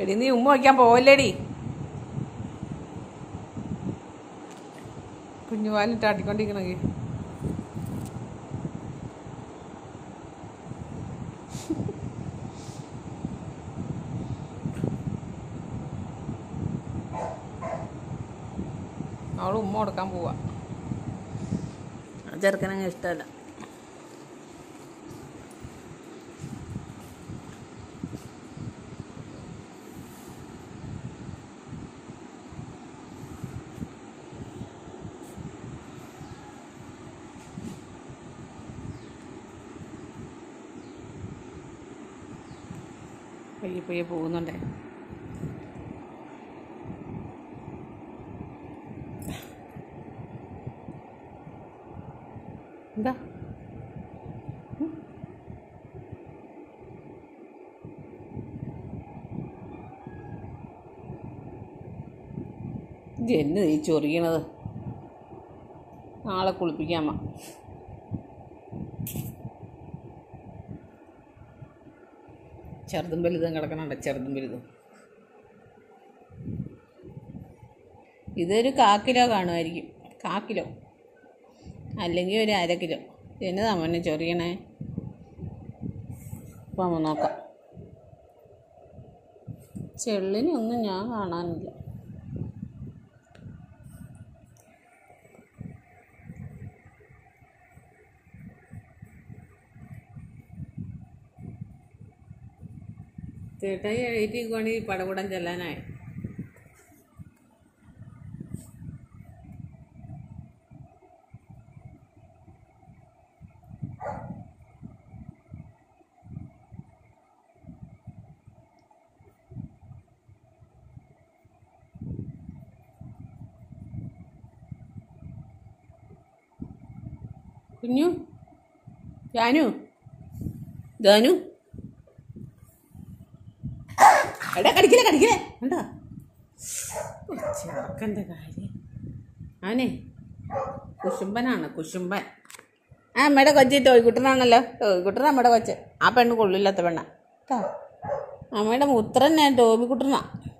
എടി നീ ഉമ്മ വയ്ക്കാൻ പോവല്ലേടി കുഞ്ഞുപാലിട്ട് ആട്ടിക്കൊണ്ടിരിക്കണെങ്കിൽ അവള് ഉമ്മ കൊടുക്കാൻ പോവാ ചെറുക്കനങ്ങ് ഇഷ്ടമല്ല പയ്യെ പയ്യെ പോകുന്നുണ്ടേ എന്താ ഇത് എന്നെ ഈ ചൊറിയണത് നാളെ കുളിപ്പിക്കാമ ചെറുതും വലുതും കിടക്കണുണ്ട് ചെറുതും വലുതും ഇതൊരു കാക്കിലോ കാണുമായിരിക്കും കാക്കിലോ അല്ലെങ്കിൽ ഒരു അര കിലോ എന്നതാ മോനെ ചൊറിയണേ അപ്പം നമ്മൾ നോക്കാം ചെള്ളിനൊന്നും ഞാൻ കാണാനില്ല ചേട്ടായി എഴുതിക്കുവാണെങ്കിൽ പടകുടം ചെല്ലാനായി കുഞ്ഞു ജാനു ജാനു എടാ കടിക്കില്ല കടിക്കില്ലേ കണ്ടോ ഓ, ചെറുക്കൻ്റെ കാര്യം അവനെ കുശുംബനാണ് കുശുംബൻ ആ അമ്മയുടെ കൊച്ചി ടോയ്ക്കുട്ടനാണല്ലോ ടോയ്ക്കുട്ടൻ നമ്മുടെ കൊച്ച് ആ പെണ്ണ് കൊള്ളില്ലാത്ത പെണ്ണ കേട്ടോ അമ്മയുടെ മുത്രൻ ഞാൻ ടോബിക്കുട്ടനാ